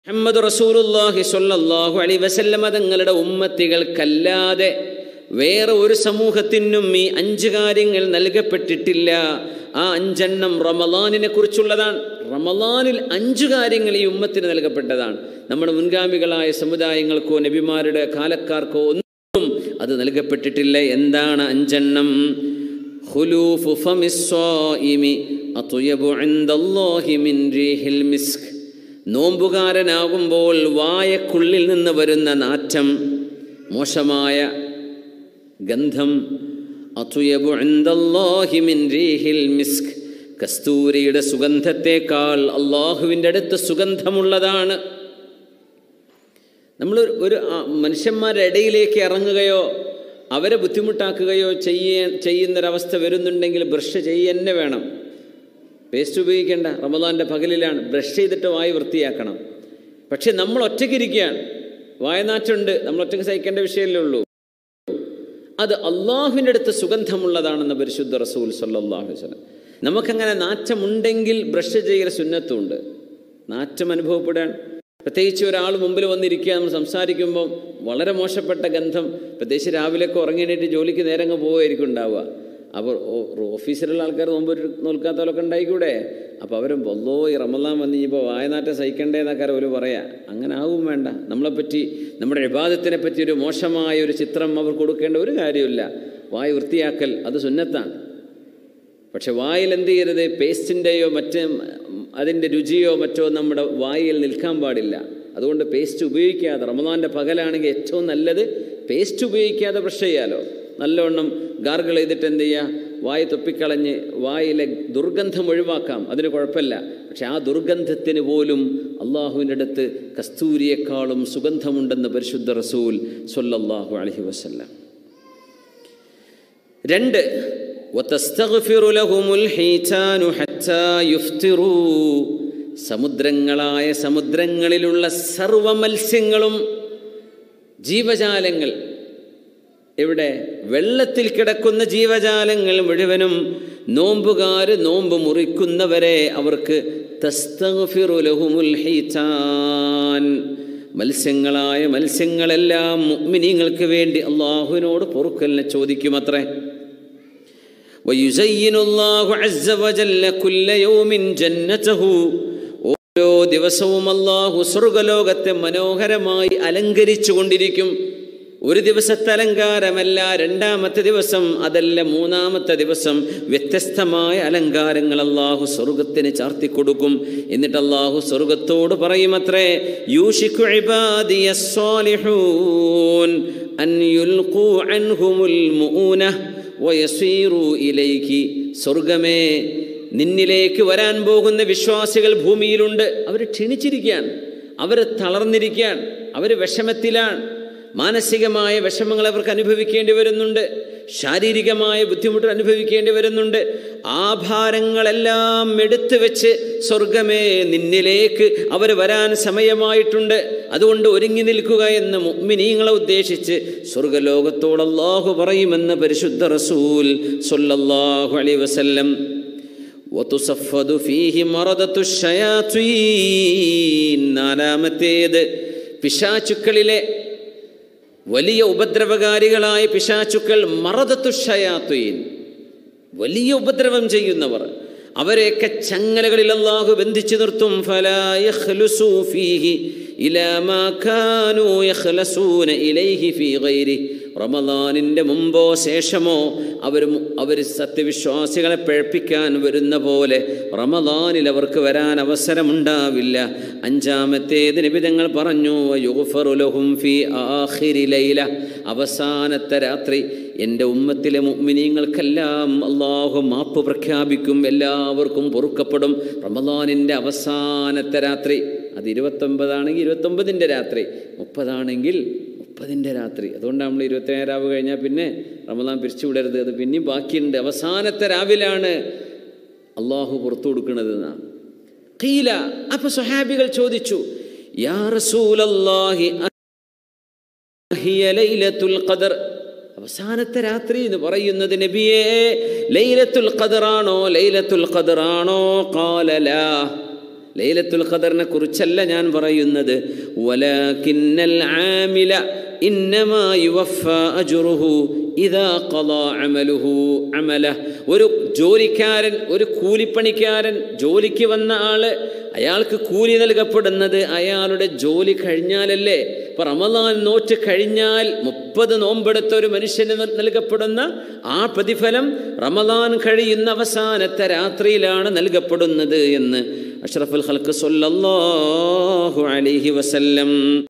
മുഹമ്മദ് റസൂലുല്ലാഹി സ്വല്ലല്ലാഹു അലൈഹി വസല്ലമ തങ്ങളുടെ ഉമ്മത്തികൾക്കല്ലാതെ വേറെ ഒരു സമൂഹത്തിനും ഈ അഞ്ച് കാര്യങ്ങൾ നൽകപ്പെട്ടിട്ടില്ല ആ അഞ്ചെണ്ണം റമലാനിനെ കുറിച്ചുള്ളതാണ് റമലാനിൽ അഞ്ചു കാര്യങ്ങൾ ഈ ഉമ്മത്തിന് നൽകപ്പെട്ടതാണ് നമ്മുടെ മുൻഗാമികളായ സമുദായങ്ങൾക്കോ നബിമാരുടെ കാലക്കാർക്കോ ഒന്നും അത് നൽകപ്പെട്ടിട്ടില്ല എന്താണ് അഞ്ചെണ്ണം ഖുലൂഫു ഫമിസ്സായിമി അത്യബു ഇൻദല്ലാഹി മിൻ റീഹിൽ മിസ്ക് നോമ്പുകാരനാകുമ്പോൾ വായക്കുള്ളിൽ നിന്ന് വരുന്ന നാറ്റം മോശമായ ഗന്ധം അത്യബു ഇൻദല്ലാഹി മിൻ റീഹിൽ മിസ്ക് കസ്തൂരിയുടെ സുഗന്ധത്തേക്കാൾ അള്ളാഹുവിൻ്റെ അടുത്ത് സുഗന്ധമുള്ളതാണ് നമ്മൾ ഒരു ആ, മനുഷ്യന്മാരുടെ ഇടയിലേക്ക് ഇറങ്ങുകയോ അവരെ ബുദ്ധിമുട്ടാക്കുകയോ ചെയ്യാൻ ചെയ്യുന്നൊരവസ്ഥ വരുന്നുണ്ടെങ്കിൽ ബ്രഷ് ചെയ്യന്നെ വേണം പേസ്റ്റ് ഉപയോഗിക്കേണ്ട റമദാൻ്റെ പകലിലാണ് ബ്രഷ് ചെയ്തിട്ട് വായി വൃത്തിയാക്കണം പക്ഷെ നമ്മൾ ഒറ്റയ്ക്കിരിക്കുകയാണ് വായനാറ്റുണ്ട് നമ്മൾ ഒറ്റയ്ക്ക് സഹിക്കേണ്ട വിഷയമല്ലേ ഉള്ളൂ അത് അള്ളാഹുവിൻ്റെ അടുത്ത് സുഗന്ധമുള്ളതാണെന്ന് പരിശുദ്ധ റസൂൽ സല്ലാഹു വസ്ലം നമുക്കങ്ങനെ നാറ്റമുണ്ടെങ്കിൽ ബ്രഷ് ചെയ്യൽ സുന്നത്തുണ്ട് നാറ്റം അനുഭവപ്പെടാൻ പ്രത്യേകിച്ച് ഒരാൾ മുമ്പിൽ വന്നിരിക്കുക നമ്മൾ സംസാരിക്കുമ്പോൾ വളരെ മോശപ്പെട്ട ഗന്ധം പ്രത്യേകിച്ച് രാവിലെയൊക്കെ ഉറങ്ങിയിട്ട് ജോലിക്ക് നേരെ അങ്ങ് പോവുമായിരിക്കും ഉണ്ടാവുക അപ്പോൾ ഓഫീസിലുള്ള ആൾക്കാർ മുമ്പ് നോൽക്കാത്തവരൊക്കെ ഉണ്ടായിക്കൂടെ അപ്പോൾ അവർ വല്ലോ ഈ റമലാൻ വന്ന് ഇപ്പോൾ വായനാറ്റം സഹിക്കണ്ടേന്നൊക്കെ അവർ പറയാ അങ്ങനെ ആവും വേണ്ട നമ്മളെപ്പറ്റി നമ്മുടെ വിവാദത്തിനെ പറ്റി ഒരു മോശമായ ഒരു ചിത്രം അവർ കൊടുക്കേണ്ട ഒരു കാര്യമില്ല വായ് വൃത്തിയാക്കൽ അത് സുന്നത്താണ് പക്ഷെ വായിൽ എന്ത് ചെയ്യരുത് പേസ്റ്റിൻ്റെയോ മറ്റ് അതിൻ്റെ രുചിയോ മറ്റോ നമ്മുടെ വായിൽ നിൽക്കാൻ പാടില്ല അതുകൊണ്ട് പേസ്റ്റ് ഉപയോഗിക്കാതെ റമദാൻ്റെ പകലാണെങ്കിൽ ഏറ്റവും നല്ലത് പേസ്റ്റ് ഉപയോഗിക്കാതെ ബ്രഷ് ചെയ്യാലോ നല്ലവണ്ണം ഗാർഗിൾ ചെയ്തിട്ട് എന്ത് ചെയ്യുക വായ തൊപ്പിക്കളഞ്ഞ് വായിലെ ദുർഗന്ധം ഒഴിവാക്കാം അതിന് കുഴപ്പമില്ല പക്ഷെ ആ ദുർഗന്ധത്തിന് പോലും അള്ളാഹുവിൻ്റെ അടുത്ത് കസ്തൂരിയേക്കാളും സുഗന്ധമുണ്ടെന്ന് പരിശുദ്ധ റസൂൽ സൊല്ലാഹു അലഹി വസ്ല്ലാം രണ്ട് وتستغفر لهم الحيتان حتى يفطروا സമുദ്രങ്ങളായ സമുദ്രങ്ങളിലുള്ള സർവ മത്സ്യങ്ങളും ജീവജാലങ്ങൾ എവിടെ വെള്ളത്തിൽ കിടക്കുന്ന ജീവജാലങ്ങൾ മുഴുവനും നോമ്പുകാർ നോമ്പ് മുറിക്കുന്നവരെ അവർക്ക് തസ്തഗ്ഫിറു ലഹുമുൽ ഹീതാൻ മത്സ്യങ്ങളായ മത്സ്യങ്ങളെല്ലാം മുഅ്മിനീങ്ങൾക്ക് വേണ്ടി അള്ളാഹുവിനോട് പൊറുക്കലിനെ ചോദിക്കുമത്രേ ويزين الله عز وجل كل يوم جنته ഓരോ ദിവസവും അള്ളാഹു സ്വർഗലോകത്തെ മനോഹരമായി അലങ്കരിച്ചു കൊണ്ടിരിക്കും ഒരു ദിവസത്തെ അലങ്കാരമല്ല രണ്ടാമത്തെ ദിവസം അതല്ല മൂന്നാമത്തെ ദിവസം വ്യത്യസ്തമായ അലങ്കാരങ്ങൾ അള്ളാഹു സ്വർഗത്തിന് ചാർത്തിക്കൊടുക്കും എന്നിട്ട് അള്ളാഹു സ്വർഗത്തോട് പറയുമത്രേ യൂഷിക്കു ഇബാദിയ സ്വാലിഹൂൻ അൻ യുൽഖൂ അൻഹുമുൽ മുഊന വയസീറു ഇലൈക്ക് സ്വർഗമേ നിന്നിലേക്ക് വരാൻ പോകുന്ന വിശ്വാസികൾ ഭൂമിയിലുണ്ട് അവർ ക്ഷണിച്ചിരിക്കുകയാണ് അവർ തളർന്നിരിക്കുകയാണ് അവർ വിഷമത്തിലാണ് മാനസികമായ വിഷമങ്ങൾ അവർക്ക് അനുഭവിക്കേണ്ടി വരുന്നുണ്ട് ശാരീരികമായ ബുദ്ധിമുട്ട് അനുഭവിക്കേണ്ടി വരുന്നുണ്ട് ആഭാരങ്ങളെല്ലാം എടുത്തു വെച്ച് സ്വർഗമേ നിന്നിലേക്ക് അവർ വരാൻ സമയമായിട്ടുണ്ട് അതുകൊണ്ട് ഒരുങ്ങി നിൽക്കുക എന്ന് മുഅ്മിനീങ്ങളെ ഉദ്ദേശിച്ച് സ്വർഗലോകത്തോട് അല്ലാഹു പറയുമെന്ന് പരിശുദ്ധ റസൂൽ സല്ലല്ലാഹു അലൈഹി വസല്ലം وتصفد فيه مرضة الشياطين നാലാമത്തേത് പിശാചുക്കളിലെ വലിയ ഉപദ്രവകാരികളായ പിശാചുക്കൾ മറദത്തുഷയാത്തുയിൻ വലിയ ഉപദ്രവം ചെയ്യുന്നവർ അവരെയൊക്കെ ചങ്ങലകളിൽ അള്ളാഹു ബന്ധിച്ചു നിർത്തും ഫലായഖ്ലുസു ഫീഹി ഇലാ മാ കാനൂ യഖ്ലസൂന ഇലൈഹി ഫീ ഗൈരി റമദാനിൻ്റെ മുമ്പോ ശേഷമോ അവർ അവർ സത്യവിശ്വാസികളെ പഴപ്പിക്കാൻ വരുന്ന പോലെ റമദാനിൽ അവർക്ക് വരാൻ അവസരമുണ്ടാവില്ല അഞ്ചാമത്തേത് നിബിതങ്ങൾ പറഞ്ഞു യുഗ്ഫറുലഹും ഫി ആഖിരി ലൈല അവസാനത്തെ രാത്രി എൻ്റെ ഉമ്മത്തിലെ മുഅ്മിനീങ്ങൾക്കെല്ലാം അള്ളാഹു മാപ്പ് പ്രഖ്യാപിക്കും എല്ലാവർക്കും പൊറുക്കപ്പെടും റമദാനിൻ്റെ അവസാനത്തെ രാത്രി അത് ഇരുപത്തൊമ്പതാണെങ്കിൽ ഇരുപത്തൊമ്പതിൻ്റെ രാത്രി മുപ്പതാണെങ്കിൽ മുപ്പതിൻ്റെ രാത്രി അതുകൊണ്ട് നമ്മൾ ഇരുപത്തേഴാവ് കഴിഞ്ഞാൽ പിന്നെ റമദാൻ പിരിച്ചു വിടരുത് അത് പിന്നെയും ബാക്കിയുണ്ട് അവസാനത്തെ രാവിലാണ് അള്ളാഹു പുറത്തു കൊടുക്കുന്നത് എന്നാണ് കീല അപ്പൊ സ്വഹാബികൾ ചോദിച്ചു യാ റസൂലല്ലാഹി ഹിയ ലൈലത്തുൽ ഖദർ അവസാനത്തെ രാത്രി എന്ന് പറയുന്നത് നബിയേ ലൈലത്തുൽ ഖദറാണോ ലൈലത്തുൽ ഖദറാണോ കാലല ലൈലത്തുൽ ഖദറിനെ കുറിച്ചല്ല ഞാൻ പറയുന്നത് വലാകിന്നൽ ആമില ഇന്നമാ യുവഫ അജ്റുഹു ഇദാ ഖളാ അമലുഹു അമല ഒരു ജോലിക്കാരൻ ഒരു കൂലിപ്പണിക്കാരൻ ജോലിക്ക് വന്ന ആള് അയാൾക്ക് കൂലി നൽകപ്പെടുന്നത് അയാളുടെ ജോലി കഴിഞ്ഞാലല്ലേ ഇപ്പൊ റമദാൻ നോറ്റ് കഴിഞ്ഞാൽ മുപ്പത് നോമ്പെടുത്ത ഒരു മനുഷ്യന് നൽ- നൽകപ്പെടുന്ന ആ പ്രതിഫലം റമദാൻ കഴിയുന്ന അവസാനത്തെ രാത്രിയിലാണ് നൽകപ്പെടുന്നത് എന്ന് അഷ്റഫുൽ ഖൽക്ക് സല്ലല്ലാഹു അലൈഹി വസല്ലം